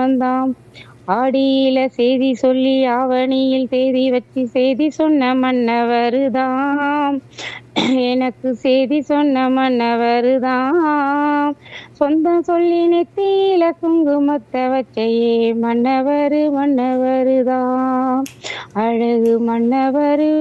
வந்தாம் ஆடியில செய்தி சொல்லி ஆவணியில் செய்தி வச்சு செய்தி சொன்ன மன்னவருதாம் எனக்கு செய்தி சொன்ன மன்னவருதாம் சொந்தம் சொல்லி நெத்தியில குங்குமத்தை வச்சையே மன்னவரு மன்னவருதாம் அழகு மன்னவரு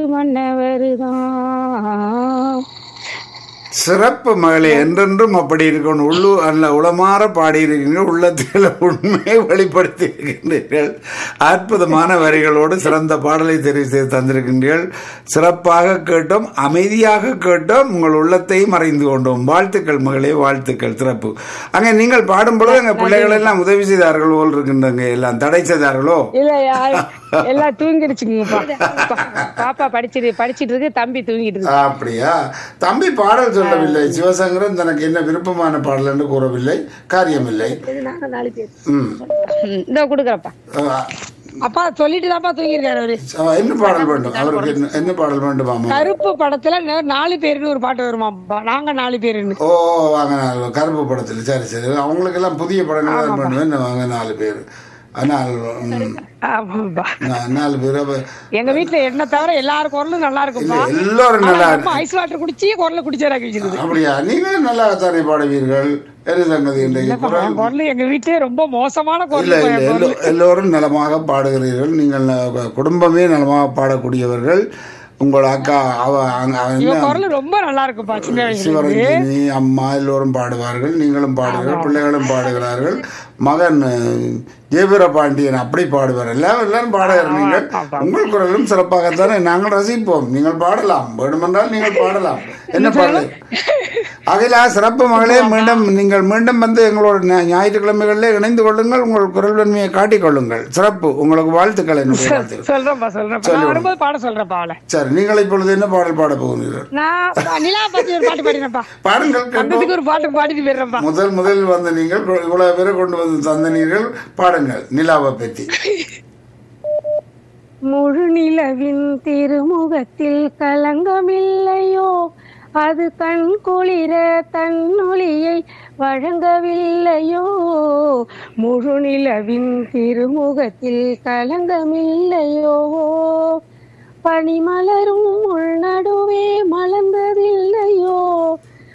மன்னவருதாம் சிறப்பு மகளே என்றென்றும் அப்படி இருக்கணும் உள்ளு அல்ல உளமாற பாடியிருக்கீர்கள் உள்ளத்தில் உண்மையை வெளிப்படுத்தி இருக்கின்றீர்கள் அற்புதமான வரிகளோடு சிறந்த பாடலை தெரிவு செய்து தந்திருக்கின்றீர்கள் சிறப்பாக கேட்டோம் அமைதியாக கேட்டோம் உங்கள் உள்ளத்தையும் மறைந்து கொண்டோம் வாழ்த்துக்கள் மகளே வாழ்த்துக்கள் சிறப்பு அங்கே நீங்கள் பாடும் பொழுது எங்கள் பிள்ளைகள் எல்லாம் உதவி செய்தார்கள் போல் இருக்கின்றங்க எல்லாம் தடை செய்தார்களோ இல்ல யா- எல்லாம் தூங்கிடுச்சுங்கப்பா பா- பாப்பா படிச்சிட்டு படிச்சிட்டு இருக்கு தம்பி தூங்கிட்டு இருக்கு அப்படியா தம்பி பாடல் சொல்லவில்லை சிவசங்கரன் தனக்கு என்ன விருப்பமான பாடல் என்று கூறவில்லை காரியமில்லை ம். ம், இதோ குடுக்கறப்பா அஹ், அப்பா சொல்லிட்டு தான்ப்பா தூங்கியிருக்காரு அவரு அஹ், என்ன பாடல் வேண்டும் அவருக்கு என்ன- என்ன பாடல் வேண்டுமாமா கருப்பு படத்துல நே- நாலு பேருன்னு ஒரு பாட்டு வருமாப்பா நாங்க நாலு பேருன்னு ஓ வாங்க நாலு கருப்பு படத்தில் சரி சரி அவங்களுக்கு எல்லாம் புதிய படங்கள் தான் பண்ணுவேன் வாங்க நாலு பேர் ஆனால் ம், ஆமாப்பா நா- நாலு பேர் அப்ப எங்க வீட்டுல என்ன தவிர எல்லாரும் குரலும் நல்லா இருக்கும்பா இல்ல, எல்லாரும் நல்லா ஆனா ஐஸ் வாட்டர் குடிச்சு குரல குடிச்சாராக்கி வச்சிருது அப்படியா நீங்கள் நல்லா தானே பாடுவீர்கள் என்ன சங்கதி இன்றைக்கு குரல் என் குரல் எங்க வீட்லயே ரொம்ப மோசமான இல்ல குரல் இல்ல எல்லோ- எல்லோரும் நலமாக பாடுகிறீர்கள் நீங்கள் ந- குடும்பமே நலமாக பாடக்கூடியவர்கள் உங்கள் அக்கா அவ அங்க- அவ இவன் என்ன குரல் ரொம்ப நல்லா இருக்குப்பா சின்ன வயசுல சிவரஞ்சனி அம்மா எல்லோரும் பாடுவார்கள் நீங்களும் பாடுகிறீர்கள் பிள்ளைகளும் பாடுகிறார்கள் மகன் அஹ், ஜெயபுர பாண்டியன் அப்படி பாடுவார் எல்லாம் எல்லாரும் பாடுகிறார் நீங்கள் உங்கள் குரலும் சிறப்பாகத்தானே நாங்கள் ரசிப்போம் நீங்கள் பாடலாம் வேண்டுமென்றால் நீங்கள் பாடலாம் என்ன பாடல் அகிலா சிறப்பு மகளே மீண்டும் நீங்கள் மீண்டும் வந்து எங்களோட ஞா- ஞாயிற்றுக்கிழமைகளில் இணைந்து கொள்ளுங்கள் உங்கள் குரல் வன்மையை காட்டிக் கொள்ளுங்கள் சிறப்பு உங்களுக்கு வாழ்த்துக்கள் என்னுடைய வாழ்த்துக்கள் சொல்றேன்ப்பா சொல்றேன்ப்பா நான் வரும்போது பாட சொல்றேன்ப்பா அவளை சரி நீங்கள் இப்பொழுது என்ன பாடல் பாட போகிறீர்கள் நான் நிலா பத்தி ஒரு பாட்டு பாடினப்பா பாடுங்கள் கேட்போம் அந்ததுக்கு ஒரு பாட்டு பாடிட்டு போயிடுறேன்ப்பா முதல் முதல் வந்த நீங்கள் இவ்வளவு பேரை கொண்டு வந்து தந்தனீர்கள் பாடுங்கள் நிலாவை பற்றி முழு நிலவின் திருமுகத்தில் கலங்கமில்லையோ அது கண் குளிர தன்னொளியை வழங்கவில்லையோ முழு நிலவின் திருமுகத்தில் கலங்கமில்லையோ பனிமலரும் உள்நடுவே மலர்ந்ததில்லையோ